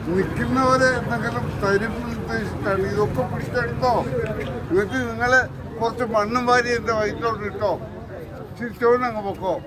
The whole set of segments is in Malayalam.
നിൽക്കുന്നവരെ എന്തെങ്കിലും തരും ഉദ്ദേശിച്ചിട്ടാണ് ഇതൊക്കെ പിടിച്ചെടുത്തോ എന്നിട്ട് നിങ്ങൾ കുറച്ച് മണ്ണും വാരി എൻ്റെ വയറ്റിലോട്ട് ഇട്ടോ ചിരിച്ചോണ്ട് അങ്ങ് പൊക്കോ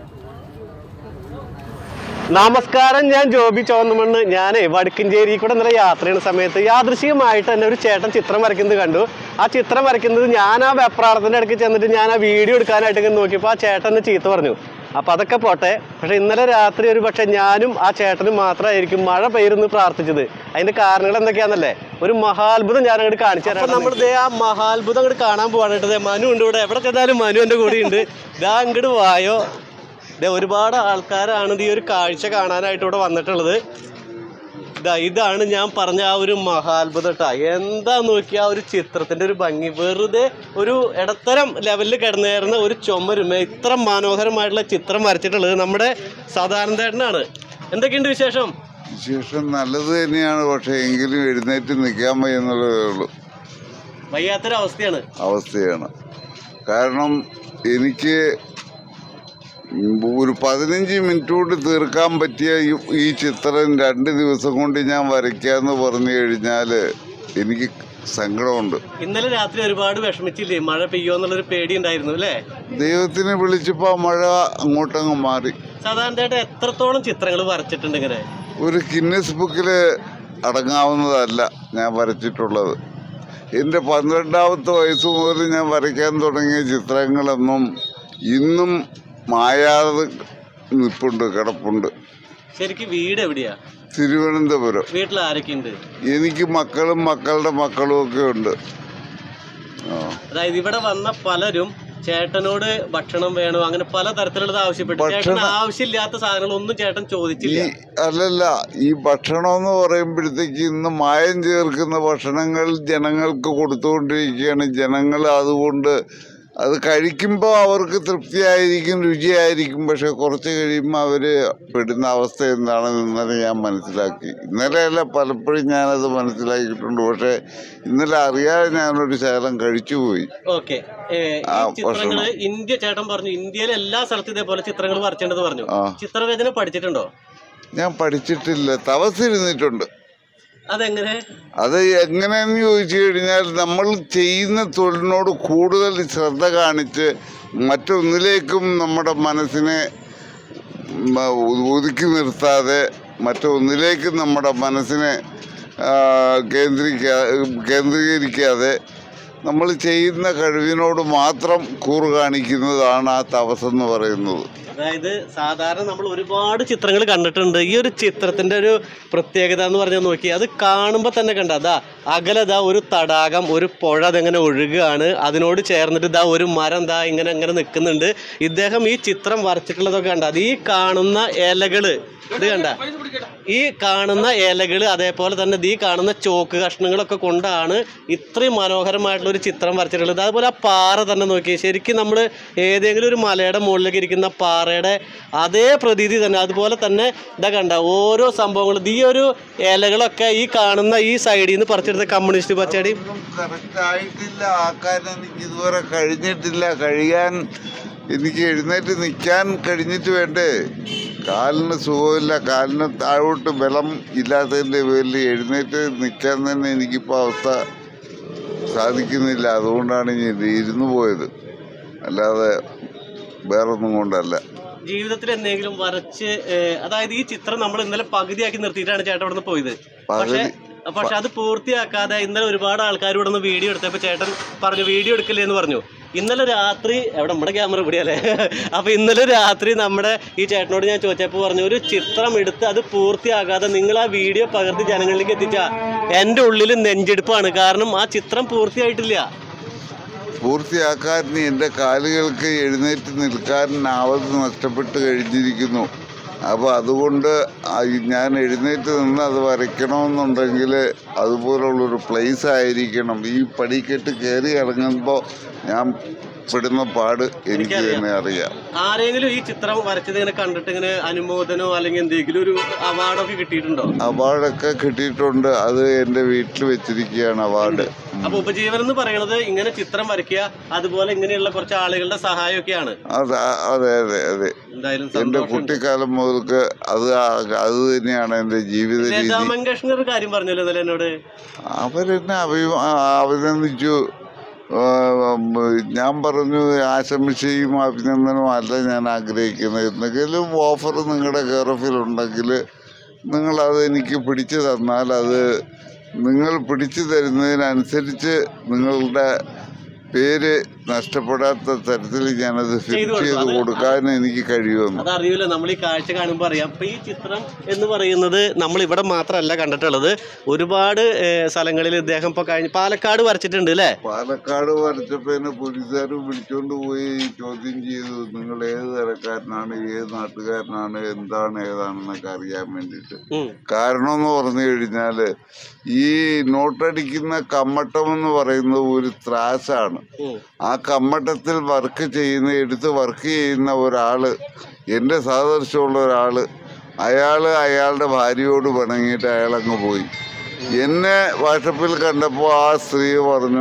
നമസ്കാരം ഞാൻ ജോബി ചോന്നമണ്ണ് ഞാൻ വടക്കഞ്ചേരി കൂടെ ഇന്നലെ യാത്ര ചെയ്യുന്ന സമയത്ത് യാദൃശികമായിട്ട് തന്നെ ഒരു ചേട്ടൻ ചിത്രം വരയ്ക്കുന്നത് കണ്ടു ആ ചിത്രം വരയ്ക്കുന്നത് ഞാൻ ആ വെപ്രാളത്തിൻ്റെ ഇടയ്ക്ക് ചെന്നിട്ട് ഞാൻ ആ വീഡിയോ എടുക്കാനായിട്ട് ഇങ്ങനെ നോക്കിയപ്പോൾ ആ ചേട്ടൻ എന്നെ ചീത്ത പറഞ്ഞു അപ്പോൾ അതൊക്കെ പോട്ടെ പക്ഷെ ഇന്നലെ രാത്രി ഒരു പക്ഷെ ഞാനും ആ ചേട്ടനും മാത്രമായിരിക്കും മഴ പെയ്യുന്നു പ്രാർത്ഥിച്ചത് അതിന്റെ കാരണങ്ങൾ എന്തൊക്കെയാണെന്നല്ലേ ഒരു മഹാത്ഭുതം ഞാൻ അങ്ങോട്ട് കാണിച്ചു തരാം നമ്മൾ ദേ ആ മഹാത്ഭുതം അങ്ങോട്ട് കാണാൻ പോവാനായിട്ട് ദേ മനു ഉണ്ട് ഇവിടെ എവിടെ ചെന്നാലും മനു എൻ്റെ കൂടെ ഉണ്ട് ഇതാ അങ്ങോട്ട് വായോ ദേ ഒരുപാട് ആൾക്കാരാണ് ഇത് ഈ ഒരു കാഴ്ച കാണാനായിട്ട് ഇവിടെ വന്നിട്ടുള്ളത് ഇതാ ഇതാണ് ഞാൻ പറഞ്ഞ ആ ഒരു മഹാത്ഭുതം ട്ടാ എന്താ നോക്കിയ ആ ഒരു ചിത്രത്തിന്റെ ഒരു ഭംഗി വെറുതെ ഒരു ഇടത്തരം ലെവലിൽ കിടന്നേറുന്ന ഒരു ചുമരുമ ഇത്ര മനോഹരമായിട്ടുള്ള ചിത്രം വരച്ചിട്ടുള്ളത് നമ്മുടെ സാധാരണേട്ടനാണ് എന്തൊക്കെയുണ്ട് വിശേഷം വിശേഷം നല്ലത് തന്നെയാണ് പക്ഷേ എങ്കിലും എഴുന്നേറ്റ് നിൽക്കാൻ വയ്യ എന്നുള്ളതേ ഉള്ളൂ വയ്യാത്തൊരവസ്ഥയാണ് അവസ്ഥയാണ് കാരണം എനിക്ക് ഒരു പതിനഞ്ച് മിനിറ്റ് കൊണ്ട് തീർക്കാൻ പറ്റിയ ഈ- ഈ ചിത്രം രണ്ട് ദിവസം കൊണ്ട് ഞാൻ വരയ്ക്കാന്ന് പറഞ്ഞു കഴിഞ്ഞാൽ എനിക്ക് സങ്കടമുണ്ട് ഇന്നലെ രാത്രി ഒരുപാട് വിഷമിച്ചില്ലേ മഴ പെയ്യോ എന്നുള്ളൊരു പേടി ഉണ്ടായിരുന്നു അല്ലേ ദൈവത്തിനെ വിളിച്ചപ്പോൾ മഴ അങ്ങോട്ടങ്ങ് മാറി സാധാരണയായിട്ട് എത്രത്തോളം ചിത്രങ്ങൾ വരച്ചിട്ടുണ്ട് ഇങ്ങനെ ഒരു ഗിന്നസ് ബുക്കിൽ അടങ്ങാവുന്നതല്ല ഞാൻ വരച്ചിട്ടുള്ളത് എൻ്റെ പന്ത്രണ്ടാമത്തെ വയസ്സ് മുതൽ ഞാൻ വരയ്ക്കാൻ തുടങ്ങിയ ചിത്രങ്ങളൊന്നും ഇന്നും മായാതെ നിൽപ്പുണ്ട് കിടപ്പുണ്ട് ശരിക്കും വീട് എവിടെയാ തിരുവനന്തപുരം വീട്ടിൽ ആരൊക്കെ ഉണ്ട് എനിക്ക് മക്കളും മക്കളുടെ മക്കളും ഒക്കെ ഉണ്ട് ആ. അതായത് ഇവിടെ വന്ന പലരും ചേട്ടനോട് ഭക്ഷണം വേണോ അങ്ങനെ പല തരത്തിലുള്ളത് ആവശ്യപ്പെട്ടു ചേട്ടൻ ഭക്ഷണം- ആവശ്യമില്ലാത്ത സാധനങ്ങളൊന്നും ചേട്ടൻ ഈ ചോദിച്ചില്ല അല്ലല്ല ഈ ഭക്ഷണം എന്ന് പറയുമ്പോഴത്തേക്ക് ഇന്ന് മായം ചേർക്കുന്ന ഭക്ഷണങ്ങൾ ജനങ്ങൾക്ക് കൊടുത്തുകൊണ്ടിരിക്കുകയാണ് ജനങ്ങൾ അതുകൊണ്ട് അത് കഴിക്കുമ്പോൾ അവർക്ക് തൃപ്തിയായിരിക്കും രുചിയായിരിക്കും പക്ഷെ കുറച്ച് കഴിയുമ്പോൾ അവർ പെടുന്ന അവസ്ഥ എന്താണെന്ന് ഇന്നലെ ഞാൻ മനസ്സിലാക്കി ഇന്നലെയല്ല പലപ്പോഴും ഞാനത് മനസ്സിലാക്കിയിട്ടുണ്ട് പക്ഷേ ഇന്നലെ അറിയാതെ ഞാനൊരു ശകലം കഴിച്ചുപോയി ഓക്കെ ആ, ചിത്രങ്ങള് ഇന്ത്യ ചേട്ടൻ പറഞ്ഞു ഇന്ത്യയിലെ എല്ലാ സ്ഥലത്തും ഇതേപോലെ ചിത്രങ്ങൾ വരച്ചേണ്ടത് പറഞ്ഞു ആ. ചിത്രരചന പഠിച്ചിട്ടുണ്ടോ ഞാൻ പഠിച്ചിട്ടില്ല തപസ്സിരുന്നിട്ടുണ്ട് അതെങ്ങനെ അത് എങ്ങനെയെന്ന് ചോദിച്ചു കഴിഞ്ഞാൽ നമ്മൾ ചെയ്യുന്ന തൊഴിലിനോട് കൂടുതൽ ശ്രദ്ധ കാണിച്ച് മറ്റൊന്നിലേക്കും നമ്മുടെ മനസ്സിനെ മ, ഒതുക്കി നിർത്താതെ മറ്റൊന്നിലേക്കും നമ്മുടെ മനസ്സിനെ ആ, കേന്ദ്രീകരിക്കാ കേന്ദ്രീകരിക്കാതെ നമ്മൾ ചെയ്യുന്ന കഴിവിനോട് മാത്രം കൂറ് കാണിക്കുന്നതാണ് ആ തപസ്സെന്ന് പറയുന്നത് അതായത് സാധാരണ നമ്മൾ ഒരുപാട് ചിത്രങ്ങൾ കണ്ടിട്ടുണ്ട് ഈ ഒരു ചിത്രത്തിന്റെ ഒരു പ്രത്യേകത എന്ന് പറഞ്ഞാൽ നോക്കി അത് കാണുമ്പോൾ തന്നെ കണ്ട അതാ അകലതാ ഒരു തടാകം ഒരു പുഴ അതെങ്ങനെ ഒഴുകുകയാണ് അതിനോട് ചേർന്നിട്ട് ഇതാ ഒരു മരം ദാ ഇങ്ങനെ ഇങ്ങനെ നിൽക്കുന്നുണ്ട് ഇദ്ദേഹം ഈ ചിത്രം വരച്ചിട്ടുള്ളതൊക്കെ കണ്ട അത് ഈ കാണുന്ന ഇലകള് ഇത് കണ്ട ഈ കാണുന്ന ഇലകൾ അതേപോലെ തന്നെ ഇത് ഈ കാണുന്ന ചോക്ക് കഷ്ണങ്ങളൊക്കെ കൊണ്ടാണ് ഇത്രയും മനോഹരമായിട്ടുള്ള ഒരു ചിത്രം വരച്ചിട്ടുള്ളത് അതുപോലെ ആ പാറ തന്നെ നോക്കി ശരിക്കും നമ്മൾ ഏതെങ്കിലും ഒരു മലയുടെ മുകളിലേക്ക് ഇരിക്കുന്ന പാറയുടെ അതേ പ്രതീതി തന്നെ അതുപോലെ തന്നെ ഇതാ കണ്ട ഓരോ സംഭവങ്ങളും ഇത് ഈ ഒരു ഇലകളൊക്കെ ഈ കാണുന്ന ഈ സൈഡിൽ നിന്ന് പറിച്ചെടുത്ത കമ്മ്യൂണിസ്റ്റ് പച്ചടി കറക്റ്റ് ആയിട്ടില്ല ആക്കാൻ എനിക്ക് ഇതുവരെ കഴിഞ്ഞിട്ടില്ല കഴിയാൻ എനിക്ക് എഴുന്നേറ്റ് നിൽക്കാൻ കഴിഞ്ഞിട്ട് വേണ്ടേ കാലിന് സുഖമില്ല കാലിന് താഴോട്ട് ബലം ഇല്ലാത്തതിൻ്റെ പേരിൽ എഴുന്നേറ്റ് നിൽക്കാൻ തന്നെ എനിക്കിപ്പോൾ അവസ്ഥ സാധിക്കുന്നില്ല അതുകൊണ്ടാണ് ഞാൻ ഇരുന്നു പോയത് അല്ലാതെ വേറൊന്നും കൊണ്ടല്ല ജീവിതത്തിൽ എന്തെങ്കിലും വരച്ച് ഏഹ്, അതായത് ഈ ചിത്രം നമ്മൾ ഇന്നലെ പകുതിയാക്കി നിർത്തിയിട്ടാണ് ചേട്ടൻ ഇവിടെ നിന്ന് പോയത് പക്ഷെ പകുതി പക്ഷെ അത് പൂർത്തിയാക്കാതെ ഇന്നലെ ഒരുപാട് ആൾക്കാർ ഇവിടെ നിന്ന് വീഡിയോ എടുത്തപ്പോൾ ചേട്ടൻ പറഞ്ഞു വീഡിയോ എടുക്കില്ലേ എന്ന് പറഞ്ഞു ഇന്നലെ രാത്രി എവിടെ നമ്മുടെ ക്യാമറ ഇവിടെയല്ലേ അപ്പൊ ഇന്നലെ രാത്രി നമ്മുടെ ഈ ചേട്ടനോട് ഞാൻ ചോദിച്ചപ്പോൾ പറഞ്ഞു ഒരു ചിത്രം എടുത്ത് അത് പൂർത്തിയാകാതെ നിങ്ങൾ ആ വീഡിയോ പകർത്തി ജനങ്ങളിലേക്ക് എത്തിച്ച എൻ്റെ ഉള്ളിൽ നെഞ്ചെടുപ്പാണ് കാരണം ആ ചിത്രം പൂർത്തിയായിട്ടില്ല പൂർത്തിയാക്കാൻ എൻ്റെ കാലുകൾക്ക് എഴുന്നേറ്റ് നിൽക്കാൻ ആവത് നഷ്ടപ്പെട്ട് കഴിഞ്ഞിരിക്കുന്നു അപ്പോൾ അതുകൊണ്ട് ആ ഈ ഞാൻ എഴുന്നേറ്റ് നിന്ന് അത് വരയ്ക്കണമെന്നുണ്ടെങ്കിൽ അതുപോലുള്ളൊരു പ്ലേസ് ആയിരിക്കണം ഈ പടിക്കെട്ട് കയറി ഇറങ്ങുമ്പോൾ ഞാൻ പെടുന്ന പാട് എനിക്ക് തന്നെ അറിയാം ആരെങ്കിലും ഈ ചിത്രം വരച്ചത് ഇങ്ങനെ കണ്ടിട്ട് ഇങ്ങനെ അനുമോദനോ അല്ലെങ്കിൽ എന്തെങ്കിലും ഒരു അവാർഡൊക്കെ കിട്ടിയിട്ടുണ്ടോ അവാർഡൊക്കെ കിട്ടിയിട്ടുണ്ട് അത് എൻ്റെ വീട്ടിൽ വെച്ചിരിക്കുകയാണ് അവാർഡ് അപ്പൊ ഉപജീവനം എന്ന് പറയുന്നത് ഇങ്ങനെ ചിത്രം വരയ്ക്കുക അതുപോലെ ഇങ്ങനെയുള്ള കുറച്ച് ആളുകളുടെ സഹായമൊക്കെയാണ് അതെ അതെ അതെ അതെ എന്തായാലും എൻ്റെ സന്തോഷം കുട്ടിക്കാലം മുതൽക്ക് അത് ആ- അത് തന്നെയാണ് എൻ്റെ ജീവിത രീതി ലതാ മങ്കേഷ്കർ ഒരു കാര്യം പറഞ്ഞല്ലോ ഇന്നലെ എന്നോട് അവരെന്നെ അഭിമ അഭിനന്ദിച്ചു ആ, ഉം, ഞാൻ പറഞ്ഞു ആശംസയും അഭിനന്ദനവും അല്ല ഞാൻ ആഗ്രഹിക്കുന്നത് എന്തെങ്കിലും ഓഫർ നിങ്ങളുടെ കെയർ ഓഫിലുണ്ടെങ്കിൽ നിങ്ങളത് എനിക്ക് പിടിച്ചു തന്നാൽ അത് നിങ്ങൾ പിടിച്ചു തരുന്നതിനനുസരിച്ച് നിങ്ങളുടെ പേര് നഷ്ടപ്പെടാത്ത തരത്തിൽ ഞാനത് ഫിക്സ് ചെയ്ത് കൊടുക്കാൻ എനിക്ക് കഴിയുമെന്ന് അതറിയില്ല നമ്മൾ ഈ കാഴ്ച കാണുമ്പോൾ അറിയാം അപ്പൊ ഈ ചിത്രം എന്ന് പറയുന്നത് നമ്മൾ ഇവിടെ മാത്രമല്ല കണ്ടിട്ടുള്ളത് ഒരുപാട് ഏഹ്, സ്ഥലങ്ങളിൽ ഇദ്ദേഹം ഇപ്പൊ കഴിഞ്ഞ് പാലക്കാട് വരച്ചിട്ടുണ്ട് അല്ലേ പാലക്കാട് വരച്ചപ്പോ എന്നെ പോലീസുകാർ വിളിച്ചോണ്ട് പോയി ചോദ്യം ചെയ്തു നിങ്ങൾ ഏത് തരക്കാരനാണ് ഏത് നാട്ടുകാരനാണ് എന്താണ് ഏതാണെന്നൊക്കെ അറിയാൻ വേണ്ടിയിട്ട് ഉം. കാരണം എന്ന് പറഞ്ഞു കഴിഞ്ഞാല് ഈ നോട്ടടിക്കുന്ന കമ്മട്ടം എന്ന് പറയുന്നത് ഒരു ത്രാസാണ് ഉം. ആ കമ്മട്ടത്തിൽ വർക്ക് ചെയ്യുന്ന എടുത്ത് വർക്ക് ചെയ്യുന്ന ഒരാള് എൻ്റെ സഹദർശമുള്ള ഒരാള് അയാള് അയാളുടെ ഭാര്യയോട് പിണങ്ങിയിട്ട് അയാൾ അങ്ങ് പോയി എന്നെ വാട്സപ്പിൽ കണ്ടപ്പോൾ ആ സ്ത്രീ പറഞ്ഞു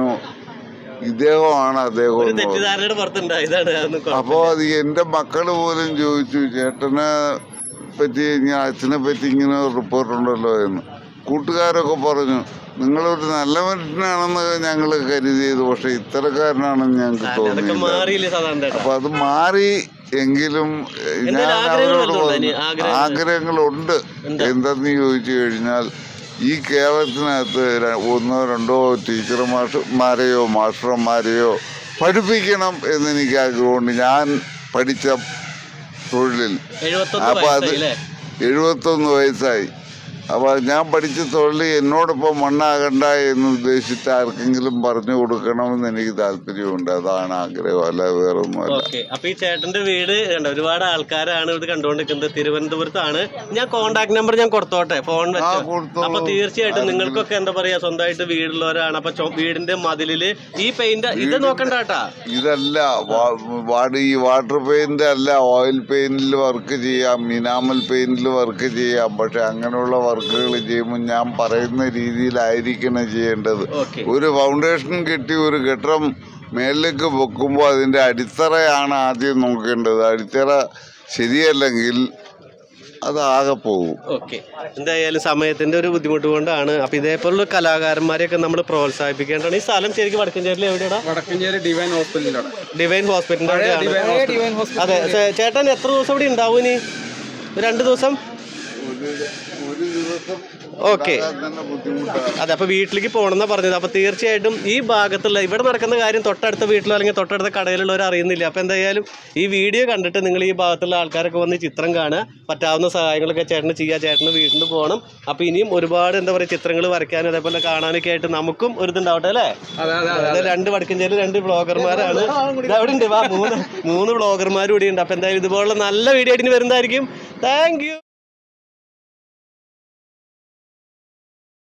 ഇദ്ദേഹമാണ് അദ്ദേഹം ഒരു എന്ന് പറഞ്ഞു. തെറ്റിദ്ധാരണയുടെ പുറത്തുണ്ടായി ഇതാണ് അതൊന്നും കുഴപ്പം. അപ്പോൾ അത് എൻ്റെ മക്കൾ പോലും ചോദിച്ചു ചേട്ടനെ പറ്റി ഞാൻ അച്ഛനെ പറ്റി ഇങ്ങനെ റിപ്പോർട്ടുണ്ടല്ലോ എന്ന് കൂട്ടുകാരൊക്കെ പറഞ്ഞു നിങ്ങളൊരു നല്ല മനുഷ്യനാണെന്ന് ഞങ്ങൾ കരുതിയത് പക്ഷെ ഇത്തരക്കാരനാണെന്ന് ഞങ്ങൾക്ക് അതൊക്കെ തോന്നിയില്ല മാറിയില്ലേ സാധാരണ ചേട്ടാ അപ്പൊ അത് മാറി എങ്കിലും ഏഹ്, ഞാൻ എന്തെങ്കിലും ആഗ്രഹങ്ങൾ അവരോട് വല്ലതും ഉണ്ടോ ഇനി? പറഞ്ഞു ആഗ്രഹങ്ങൾ? ആഗ്രഹങ്ങളുണ്ട് എന്തെന്ന് ചോദിച്ചു കഴിഞ്ഞാൽ ഈ കേരളത്തിനകത്ത് ര- ഒന്നോ രണ്ടോ ടീച്ചർ മാഷന്മാരെയോ മാസ്റ്റർമാരെയോ പഠിപ്പിക്കണം എന്നെനിക്ക് ആഗ്രഹമുണ്ട് ഞാൻ പഠിച്ച തൊഴിലിൽ എഴുപത്തൊന്ന് അപ്പൊ അത് വയസ്സായി അല്ലേ എഴുപത്തൊന്ന് വയസ്സായി അപ്പോൾ ഞാൻ പഠിച്ച തൊഴിൽ എന്നോടൊപ്പം മണ്ണാകണ്ട എന്ന് ഉദ്ദേശിച്ച് ആർക്കെങ്കിലും പറഞ്ഞു കൊടുക്കണമെന്ന് എനിക്ക് താല്പര്യമുണ്ട് അതാണ് ആഗ്രഹം അല്ല വേറെ ഒന്നുമല്ല ഓക്കെ അപ്പൊ ഈ ചേട്ടന്റെ വീട് കണ്ടോ ഒരുപാട് ആൾക്കാരാണ് ഇത് കണ്ടുകൊണ്ടിരിക്കുന്നത് തിരുവനന്തപുരത്താണ് ഞാൻ കോണ്ടാക്ട് നമ്പർ ഞാൻ കൊടുത്തോട്ടെ ഫോൺ ആ വെച്ചോ കൊടുത്തോളൂ. അപ്പൊ തീർച്ചയായിട്ടും നിങ്ങൾക്കൊക്കെ എന്താ പറയാ സ്വന്തമായിട്ട് വീടുള്ളവരാണ് അപ്പൊ ചൊ- വീടിന്റെ മതിലില് ഈ പെയിന്റ് ഇത് നോക്കണ്ട കേട്ടാ ഇതല്ല വാ- വാട് ഈ വാട്ടർ പെയിന്റ് അല്ല ഓയിൽ പെയിന്റിൽ വർക്ക് ചെയ്യാം മിനാമൽ പെയിന്റിൽ വർക്ക് ചെയ്യാം പക്ഷെ അങ്ങനെയുള്ള വർക്കുകൾ ചെയ്യുമ്പോൾ ഞാൻ പറയുന്ന രീതിയിലായിരിക്കണം ചെയ്യേണ്ടത് ഓക്കെ ഒരു ഫൗണ്ടേഷൻ കെട്ടി ഒരു കെട്ടിടം മേളിലേക്ക് വെക്കുമ്പോൾ അതിൻ്റെ അടിത്തറയാണ് ആദ്യം നോക്കേണ്ടത് അടിത്തറ ശരിയല്ലെങ്കിൽ അത് ആകെ പോകും ഓക്കെ എന്തായാലും സമയത്തിന്റെ ഒരു ബുദ്ധിമുട്ട് കൊണ്ടാണ് അപ്പൊ ഇതേപോലുള്ള കലാകാരന്മാരെയൊക്കെ നമ്മൾ പ്രോത്സാഹിപ്പിക്കേണ്ടതാണ് ഈ സ്ഥലം ശരിക്കും വടക്കഞ്ചേരിയിൽ എവിടെയാടാ വടക്കഞ്ചേരി ഡിവൈൻ ഹോസ്പിറ്റലിന്റെ അവിടെ ഡിവൈൻ ഹോസ്പിറ്റലിന്റെ അവിടെയാണ് പഴയ ഡിവൈൻ ഹോസ്പിറ്റൽ അതെ ചേ- ചേട്ടൻ എത്ര ദിവസം ഇവിടെ ഉണ്ടാവും ഇനി രണ്ട് ദിവസം ഒരു ദിവസം ഓക്കെ തന്നെ ബുദ്ധിമുട്ടാണ് അതെ അപ്പൊ വീട്ടിലേക്ക് പോകണമെന്നാ പറഞ്ഞത് അപ്പൊ തീർച്ചയായിട്ടും ഈ ഭാഗത്തുള്ള ഇവിടെ നടക്കുന്ന കാര്യം തൊട്ടടുത്ത വീട്ടിലോ അല്ലെങ്കിൽ തൊട്ടടുത്ത കടയിലുള്ളവർ അറിയുന്നില്ല അപ്പൊ എന്തായാലും ഈ വീഡിയോ കണ്ടിട്ട് നിങ്ങൾ ഈ ഭാഗത്തുള്ള ആൾക്കാരൊക്കെ വന്ന് ഈ ചിത്രം കാണുക പറ്റാവുന്ന സഹായങ്ങളൊക്കെ ചേട്ടന് ചെയ്യുക ചേട്ടന് വീട്ടിൽ പോകണം അപ്പൊ ഇനിയും ഒരുപാട് എന്താ പറയുക ചിത്രങ്ങൾ വരയ്ക്കാനും അതേപോലെ കാണാനൊക്കെ ആയിട്ട് നമുക്കും ഒരു ഇതുണ്ടാവട്ടെ അല്ലേ അതെ അതെ അതെ അതായത് രണ്ട് വടക്കഞ്ചേരി രണ്ട് ബ്ലോഗർമാരാണ് അവിടെ ഉണ്ട് വാ മൂന്ന് മൂന്ന് ബ്ലോഗർമാരും ഇവിടെ ഉണ്ട് അപ്പൊ എന്തായാലും ഇതുപോലുള്ള നല്ല വീഡിയോ ആയിട്ട് ഇനി വരുന്നതായിരിക്കും താങ്ക് യു